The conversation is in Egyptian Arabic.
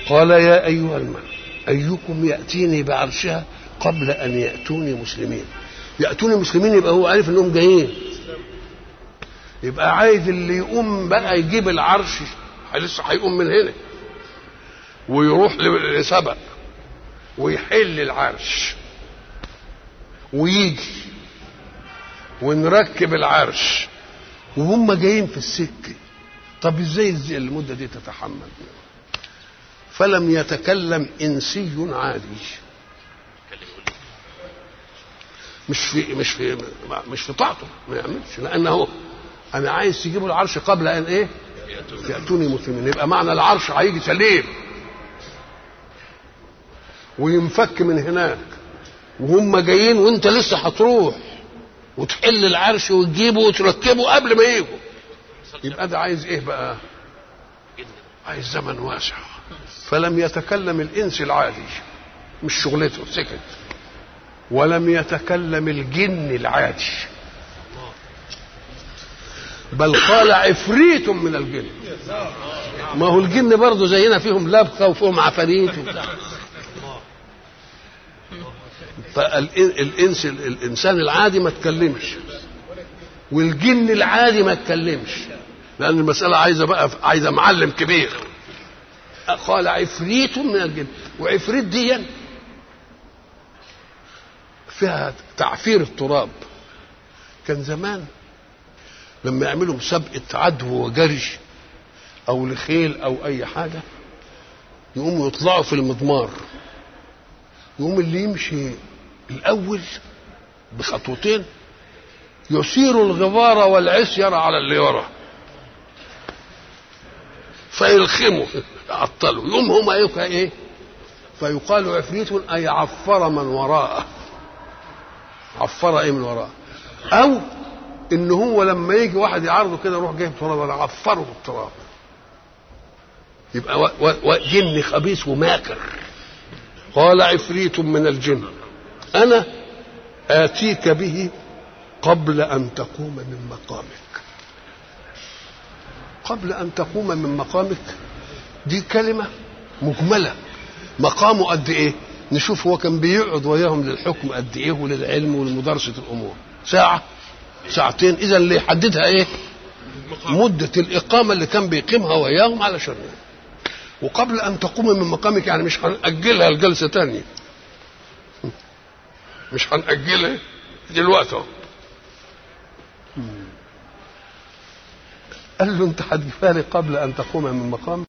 قال يا أيها الملأ أيكم يأتيني بعرشها قبل أن يأتوني مسلمين يأتوني مسلمين يبقى هو عارف إنهم جايين يبقى عايز اللي يقوم بقى يجيب العرش لسه هيقوم من هنا ويروح لسبق ويحل العرش ويجي ونركب العرش وهم جايين في السكه طب ازاي ازاي المده دي تتحمل فلم يتكلم انسي عادي مش في مش في مش في طاعته ما يعملش لانه انا عايز تجيبوا العرش قبل ان ايه ياتوني مسلمين يبقى معنى العرش هيجي سليم وينفك من هناك وهم جايين وانت لسه هتروح وتحل العرش وتجيبه وتركبه قبل ما يجوا يبقى ده عايز ايه بقى عايز زمن واسع فلم يتكلم الانس العادي مش شغلته سكت ولم يتكلم الجن العادي بل قال عفريت من الجن ما هو الجن برضه زينا فيهم لبخه وفيهم عفاريت وبتاع فالانس الانسان العادي ما تكلمش والجن العادي ما تكلمش لان المساله عايزه بقى عايزه معلم كبير قال عفريت من الجن وعفريت دي فيها تعفير التراب كان زمان لما يعملوا مسابقه عدو وجري او لخيل او اي حاجه يقوموا يطلعوا في المضمار يقوم اللي يمشي الاول بخطوتين يثير الغبار والعصير على اللي ورا فيلخموا يعطلوا يقوم هما ايه فيقال عفريت اي عفر من وراءه عفر ايه من وراءه او ان هو لما يجي واحد يعرضه كده يروح جايب تراب ولا عفره بالتراب يبقى و و و جن خبيث وماكر قال عفريت من الجن انا اتيك به قبل ان تقوم من مقامك قبل ان تقوم من مقامك دي كلمه مجمله مقامه قد ايه نشوف هو كان بيقعد وياهم للحكم قد ايه وللعلم ولمدارسه الامور ساعه ساعتين اذا اللي يحددها ايه مده الاقامه اللي كان بيقيمها وياهم علشان وقبل ان تقوم من مقامك يعني مش هنأجلها لجلسه تانية مش هنأجلها دلوقتي اهو قال له انت هتجيبها لي قبل ان تقوم من مقام